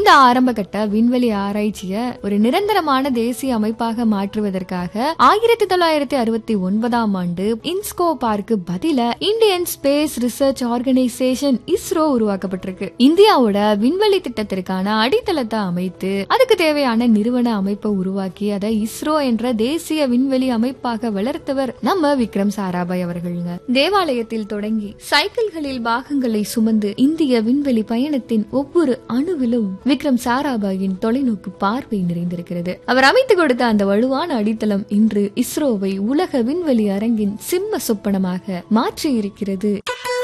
இந்த ஆரம்ப கட்ட விண்வெளி ஆராய்ச்சிய ஒரு நிரந்தரமான தேசிய அமைப்பாக மாற்றுவதற்காக ஆயிரத்தி தொள்ளாயிரத்தி அறுபத்தி ஒன்பதாம் ஆண்டு இன்ஸ்கோ பார்க்கு பதில Indian Space Research Organisation ISRO உருவாக்கப்பட்டிருக்கு இந்தியாவோட விண்வெளி திட்டத்திற்கான அடித்தளத்தை அமைத்து அதுக்கு தேவையான நிறுவன அமைப்பை உருவாக்கி அதை இஸ்ரோ என்ற தேசிய விண்வெளி அமைப்பாக வளர்த்தவர் நம்ம விக்ரம் சாராபாய் அவர்களுங்க தேவாலயத்தில் தொடங்கி சைக்கிள்களில் பாகங்களை சுமந்து இந்திய விண்வெளி பயணத்தின் ஒவ்வொரு அணுவிலும் விக்ரம் சாராபாயின் தொலைநோக்கு பார்வை நிறைந்திருக்கிறது அவர் அமைத்துக் கொடுத்த அந்த வலுவான அடித்தளம் இன்று இஸ்ரோவை உலக விண்வெளி அரங்கின் சிம்ம சொப்பனமாக மாற்றி இருக்கிறது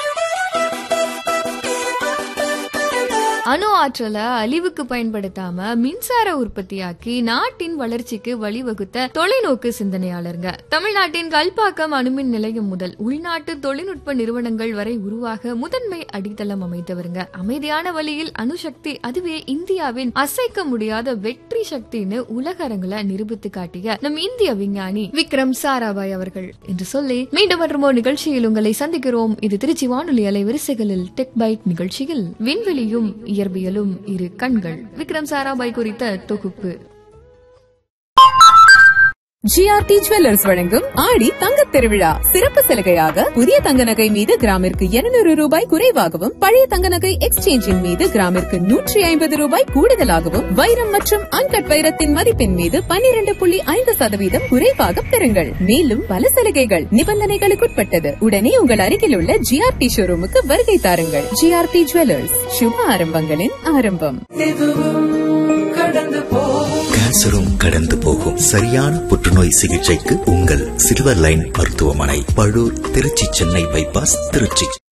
அணு ஆற்றலை அழிவுக்கு பயன்படுத்தாம மின்சார உற்பத்தியாக்கி நாட்டின் வளர்ச்சிக்கு வழிவகுத்த தொலைநோக்கு சிந்தனையாளருங்க தமிழ்நாட்டின் கல்பாக்கம் அணுமின் நிலையம் முதல் உள்நாட்டு தொழில்நுட்ப நிறுவனங்கள் வரை உருவாக முதன்மை அடித்தளம் அமைத்தவருங்க அமைதியான வழியில் அணுசக்தி அதுவே இந்தியாவின் அசைக்க முடியாத வெற்றி சக்தின்னு உலக அரங்குல நிரூபித்து காட்டிய நம் இந்திய விஞ்ஞானி விக்ரம் சாராபாய் அவர்கள் என்று சொல்லி மீண்டும் மற்றும் ஒரு நிகழ்ச்சியில் உங்களை சந்திக்கிறோம் இது திருச்சி வானொலி அலைவரிசைகளில் டெக் பைட் நிகழ்ச்சியில் விண்வெளியும் இயற்பியலும் இரு கண்கள் விக்ரம் சாராபாய் குறித்த தொகுப்பு ஜிஆர்டி ஜுவல்லர்ஸ் வழங்கும் ஆடி தங்கத் திருவிழா சிறப்பு சலுகையாக புதிய தங்க நகை மீது கிராமிற்கு 200 ரூபாய் குறைவாகவும் பழைய தங்க நகை எக்ஸ்சேஞ்சின் மீது கிராமிற்கு நூற்றி ஐம்பது ரூபாய் கூடுதலாகவும் வைரம் மற்றும் அன்கட் வைரத்தின் மதிப்பின் மீது 12.5% புள்ளி ஐந்து சதவீதம் குறைவாக பெறுங்கள் மேலும் பல சலுகைகள் நிபந்தனைகளுக்குட்பட்டது உடனே உங்கள் அருகில் உள்ள ஜிஆர்டி ஷோரூமுக்கு வருகை தாருங்கள் ஜிஆர்டி ஜுவல்லர்ஸ் சுப ஆரம்பங்களின் ஆரம்பம் கேன்சரும் கடந்து போகும் சரியான புற்றுநோய் சிகிச்சைக்கு உங்கள் சில்வர் லைன் மருத்துவமனை பழூர் திருச்சி சென்னை பைபாஸ் திருச்சி